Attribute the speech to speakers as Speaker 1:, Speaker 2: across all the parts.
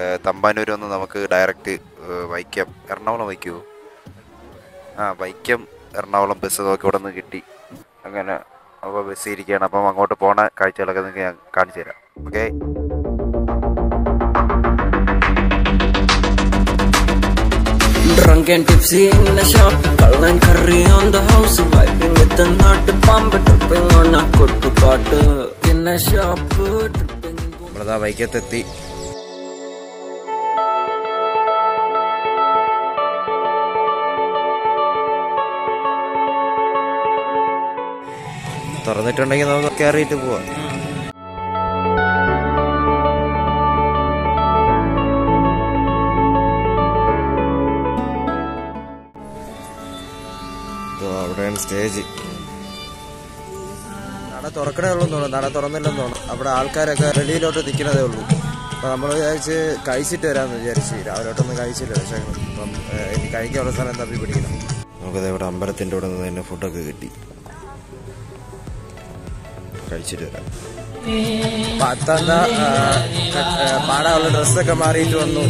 Speaker 1: തമ്പാനൂർ നിന്ന് നമുക്ക് ഡയറക്റ്റ് വൈക്കം എറണാകുളം വയ്ക്കുമോ ആ വൈക്കം എറണാകുളം ബസ് നോക്കി ഇവിടെ നിന്ന് കിട്ടി അങ്ങനെ അപ്പോൾ ബസ് ഇരിക്കുകയാണ് അപ്പം അങ്ങോട്ട് പോണ കാഴ്ചകളൊക്കെ നിങ്ങൾക്ക് ഞാൻ കാണിച്ചു തരാം okay
Speaker 2: Drunk and tipsy in the shop Call and curry on the house Vibing with the nut pump Tripping on a kuttu പാട്ട് In the shop Tripping
Speaker 1: നമ്മളതാ വൈക്കത്തെത്തി തുറന്നിട്ടുണ്ടെങ്കിൽ നമുക്ക് കയറിയിട്ട് പോവാം ഇതോ അവിടെയാണ് സ്റ്റേജ് നട തുറക്കണേ ഉള്ളൂ തോന്നുന്നു നട തുറന്നില്ലെന്ന് തോന്നുന്നു അവിടെ ആൾക്കാരൊക്കെ വെളിയിലോട്ട് നിൽക്കുന്നതേ ഉള്ളൂ അപ്പൊ നമ്മൾ വിചാരിച്ച് കഴിച്ചിട്ട് വരാമെന്ന് വിചാരിച്ച് രാവിലോട്ടൊന്നും കഴിച്ചില്ല പക്ഷെ ഇപ്പം ഏഹ്, എനിക്ക് കഴിക്കാനുള്ള സ്ഥലം തപ്പി പിടിക്കണം നമുക്കത് ഇവിടെ അമ്പലത്തിൻ്റെ ഇവിടെ നിന്ന് തന്നെ ഫുഡൊക്കെ കിട്ടി കഴിച്ചിട്ട് വരാം പത്തന്ന പാടാനുള്ള ഡ്രസ്സൊക്കെ മാറിയിട്ട് വന്നു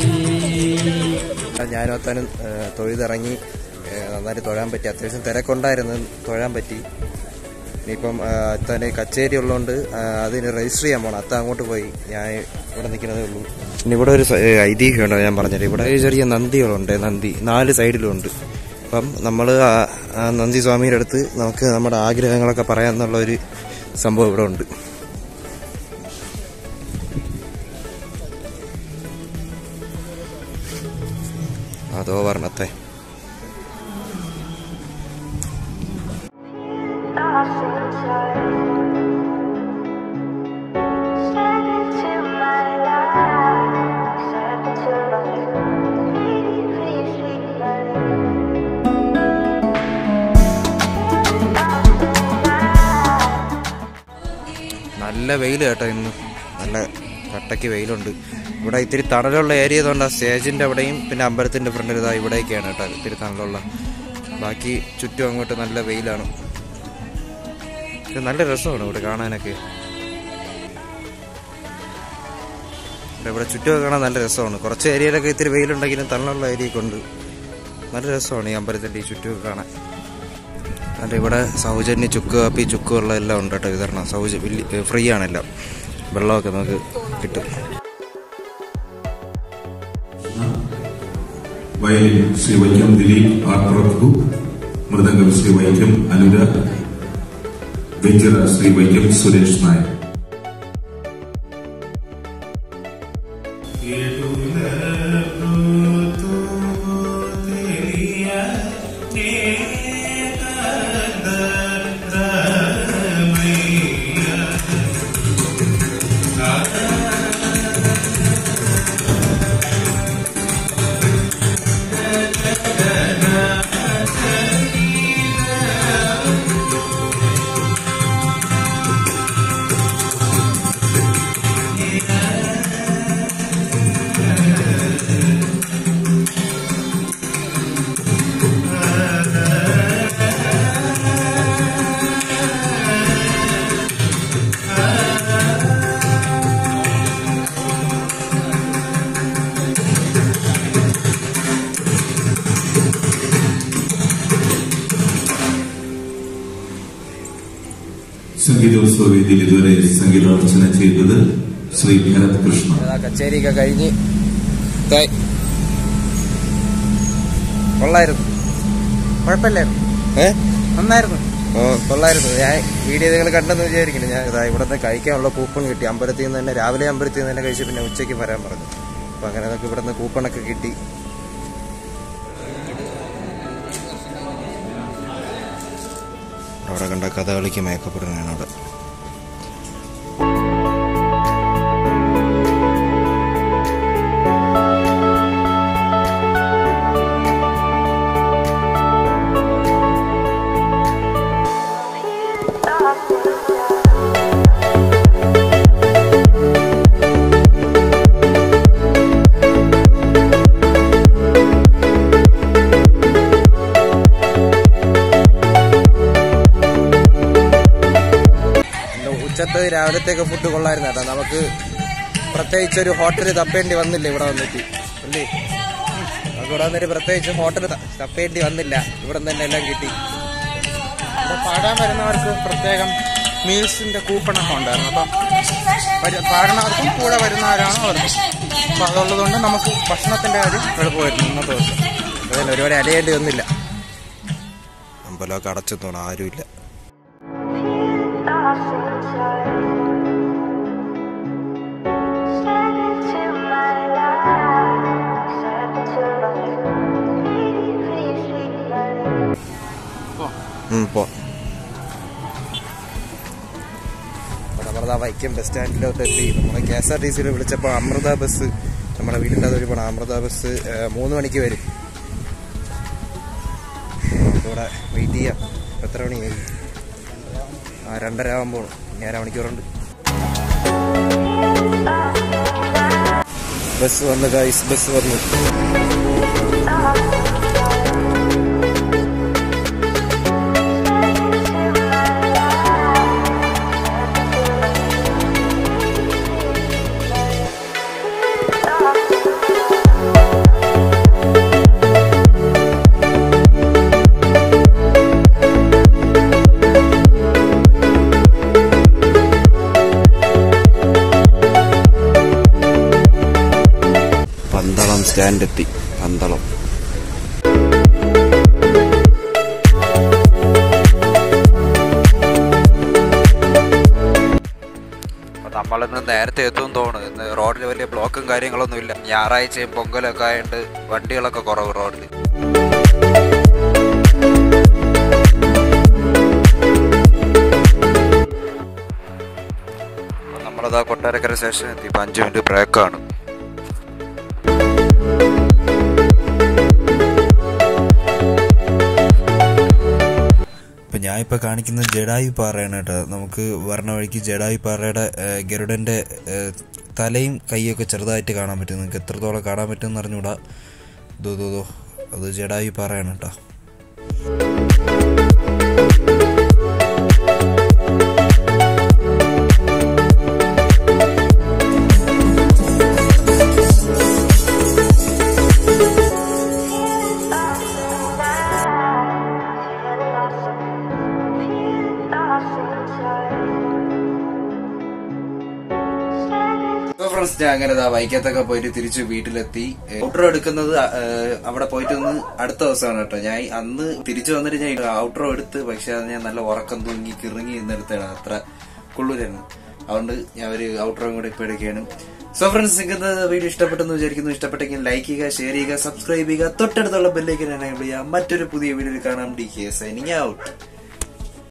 Speaker 1: ഞാനും അത്തനും തൊഴുതിറങ്ങി ഏഹ്, നന്നായിട്ട് തൊഴാൻ പറ്റി അത്യാവശ്യം തിരക്കുണ്ടായിരുന്നു തൊഴാൻ പറ്റി ഇനിയിപ്പം അത്തന് കച്ചേരി ഉള്ളതുകൊണ്ട് ആ, അതിന് രജിസ്റ്റർ ചെയ്യാൻ പോകണം അത്ത അങ്ങോട്ട് പോയി ഞാൻ ഇവിടെ നിൽക്കുന്നതേ ഉള്ളൂ പിന്നെ ഇവിടെ ഒരു സ- ഏ, ഐതിഹ്യമുണ്ട് ഞാൻ പറഞ്ഞത് ഇവിടെ ഒരു ചെറിയ നന്ദികളുണ്ട് നന്ദി നാല് സൈഡിലും ഉണ്ട് അപ്പം നമ്മൾ ആ നന്ദി സ്വാമിയുടെ അടുത്ത് നമുക്ക് നമ്മുടെ ആഗ്രഹങ്ങളൊക്കെ പറയാമെന്നുള്ള ഒരു സംഭവം ഇവിടെ ഉണ്ട് അതോ വർണ്ണത്തെ
Speaker 3: lost inside. Step into my life, step into life. Please, please, please,
Speaker 1: നല്ല വെയിൽ കേട്ടോ ഇന്ന് നല്ല കട്ടയ്ക്ക് വെയിലുണ്ട് ഇവിടെ ഇത്തിരി തണലുള്ള ഏരിയ ആയതുകൊണ്ട് ആ സ്റ്റേജിൻ്റെ അവിടെയും പിന്നെ അമ്പലത്തിൻ്റെ ഫ്രണ്ടിൽ ഇതാ ഇവിടെയൊക്കെയാണ് കേട്ടോ ഇത്തിരി തണലുള്ള ബാക്കി ചുറ്റും അങ്ങോട്ട് നല്ല വെയിലാണ് പക്ഷെ നല്ല രസമാണ് ഇവിടെ കാണാനൊക്കെ ഇവിടെ ഇവിടെ ചുറ്റുമൊക്കെ കാണാൻ നല്ല രസമാണ് കുറച്ച് ഏരിയയിലൊക്കെ ഇത്തിരി വെയിലുണ്ടെങ്കിലും തണലുള്ള ഏരിയയൊക്കെ ഉണ്ട് നല്ല രസമാണ് ഈ അമ്പലത്തിൻ്റെ ഈ ചുറ്റുമൊക്കെ കാണാൻ അല്ല ഇവിടെ സൗജന്യ ചുക്ക് കാപ്പി ചുക്ക് വെള്ളം എല്ലാം ഉണ്ട് കേട്ടോ വിതരണം സൗജ വലിയ ഫ്രീ ആണെല്ലാം വെള്ളമൊക്കെ നമുക്ക് കിട്ടും
Speaker 4: വയലിൻ ശ്രീ വൈക്കം ദിലീപ് ആർ പ്രഭു മൃദംഗം ശ്രീ വൈക്കം അനുരാഗ് വെഞ്ചിറ ശ്രീ വൈക്കം സുരേഷ് നായർ സംഗീതോത്സവ വേദിയിൽ ഇതുവരെ സംഗീതാർച്ചന ചെയ്തത് ശ്രീ ഭരത് കൃഷ്ണ
Speaker 1: കച്ചേരിയൊക്കെ കഴിഞ്ഞ് ഇതായി. കൊള്ളായിരുന്നു കുഴപ്പമില്ലായിരുന്നു ഏ
Speaker 5: നന്നായിരുന്നു
Speaker 1: ഓ കൊള്ളായിരുന്നു ഞാൻ വീഡിയോ നിങ്ങൾ കണ്ടെന്ന് വിചാരിക്കുന്നു ഞാൻ ഇതാ ഇവിടെ നിന്ന് കഴിക്കാനുള്ള കൂപ്പൺ കിട്ടി അമ്പലത്തിൽ നിന്ന് തന്നെ രാവിലെ അമ്പലത്തിൽ നിന്ന് തന്നെ കഴിച്ച് പിന്നെ ഉച്ചയ്ക്ക് വരാൻ പറഞ്ഞു അപ്പം അങ്ങനെ നമുക്ക് ഇവിടെ നിന്ന് കൂപ്പണൊക്കെ കിട്ടി അവിടെ കണ്ട കഥകളിക്ക് മയക്കപ്പെടുന്നതാണ് അവിടെ
Speaker 3: lost inside.
Speaker 1: ഇന്ന് ഉച്ചത്തെ രാവിലത്തേക്ക് ഫുഡ് കൊള്ളായിരുന്നു കേട്ടോ നമുക്ക് പ്രത്യേകിച്ച് ഒരു ഹോട്ടൽ തപ്പേണ്ടി വന്നില്ല ഇവിടെ വന്നിട്ട് അല്ലേ നമുക്ക് ഇവിടെ വന്നിട്ട് പ്രത്യേകിച്ച് ഹോട്ടൽ തപ്പേണ്ടി വന്നില്ല ഇവിടെ നിന്ന് തന്നെ എല്ലാം കിട്ടി
Speaker 5: ഇവിടെ പാടാൻ വരുന്നവർക്ക് പ്രത്യേകം മീൽസിന്റെ കൂപ്പണൊക്കെ ഉണ്ടായിരുന്നു അപ്പം വരു- പാടുന്നവർക്കും കൂടെ വരുന്നവരാണ് അവർക്ക് അപ്പം അതുള്ളതുകൊണ്ട് നമുക്ക് ഭക്ഷണത്തിന്റെ കാര്യം എളുപ്പമായിരുന്നു ഇന്നത്തെ ദിവസം
Speaker 1: അതല്ല ഒരുപാട് അലയേണ്ടി വന്നില്ല അമ്പലമൊക്കെ അടച്ചു തോണം ആരുമില്ല
Speaker 3: lost inside. Step into my life, step into life. Please, please, please, life.
Speaker 1: ഉം, പോ നമ്മളതാ വൈക്കം ബസ് സ്റ്റാൻഡിലോട്ട് എത്തി നമ്മളെ കെ എസ് ആർ ടി സിയിൽ വിളിച്ചപ്പോൾ അമൃത ബസ് നമ്മുടെ വീടിൻ്റെ അതൊരു പോണം അമൃത ബസ് ഏഹ്, മൂന്ന് മണിക്ക് വരും നമുക്കിവിടെ വെയിറ്റ് ചെയ്യാം ഇപ്പം എത്ര മണിയായി ആ രണ്ടര ആകുമ്പോൾ ഇനി അരമണിക്കൂറുണ്ട് ബസ് വന്നു ഗൈസ് ബസ് വന്നു പന്തളം സ്റ്റാൻഡ് എത്തി പന്തളം
Speaker 6: അപ്പൊ നമ്മളിന്ന് നേരത്തെ എത്തും തോന്നുന്നു ഇന്ന് റോഡിൽ വലിയ ബ്ലോക്കും കാര്യങ്ങളൊന്നും ഇല്ല ഞായറാഴ്ചയും പൊങ്കലൊക്കെ ആയതുകൊണ്ട് വണ്ടികളൊക്കെ കുറവ് റോഡിൽ അപ്പൊ നമ്മളതാ കൊട്ടാരക്കര സ്റ്റേഷൻ എത്തി ഇപ്പൊ അഞ്ച് മിനിറ്റ് ബ്രേക്കാണ്
Speaker 7: ഇപ്പം ഞാൻ ഇപ്പോൾ കാണിക്കുന്നത് ജഡായു പാറയാണ് കേട്ടോ നമുക്ക് വരണ വഴിക്ക് ജഡായു പാറയുടെ ഏഹ്, ഗരുഡൻ്റെ ഏഹ്, തലയും കൈയൊക്കെ ചെറുതായിട്ട് കാണാൻ പറ്റും നിങ്ങൾക്ക് എത്രത്തോളം കാണാൻ പറ്റുമെന്ന് അറിഞ്ഞൂടാ ദോ ദോ ദോ അത് ജഡായു പാറയാണ് കേട്ടോ
Speaker 1: ഫ്രണ്ട്സ് ഞാൻ അങ്ങനെ ദാ വൈക്കത്തൊക്കെ പോയിട്ട് തിരിച്ച് വീട്ടിലെത്തി ഔട്ടർ എടുക്കുന്നത് ഏഹ്, അവിടെ പോയിട്ട് ഒന്ന് അടുത്ത ദിവസമാണ് കേട്ടോ ഞാൻ അന്ന് തിരിച്ചു വന്നിട്ട് ഞാൻ ഔട്ടർ എടുത്ത് പക്ഷെ അത് ഞാൻ നല്ല ഉറക്കം തൂങ്ങി കിറങ്ങി എന്നെടുത്താണ് അത്ര കൊള്ളൂരായിരുന്നു അതുകൊണ്ട് ഞാൻ ഒരു ഔട്ടറും കൂടെ ഇപ്പൊ എടുക്കുകയാണ് സോ ഫ്രണ്ട്സ് നിങ്ങൾക്ക് വീഡിയോ ഇഷ്ടപ്പെട്ടെന്ന് വിചാരിക്കുന്നു ഇഷ്ടപ്പെട്ടെങ്കിൽ ലൈക്ക് ചെയ്യുക ഷെയർ ചെയ്യുക സബ്സ്ക്രൈബ് ചെയ്യുക തൊട്ടടുത്തുള്ള ബെല്ലേക്ക് എനേബിൾ ചെയ്യുക മറ്റൊരു പുതിയ വീഡിയോയിൽ കാണാം ഡി കെ സൈനിങ് ഔട്ട്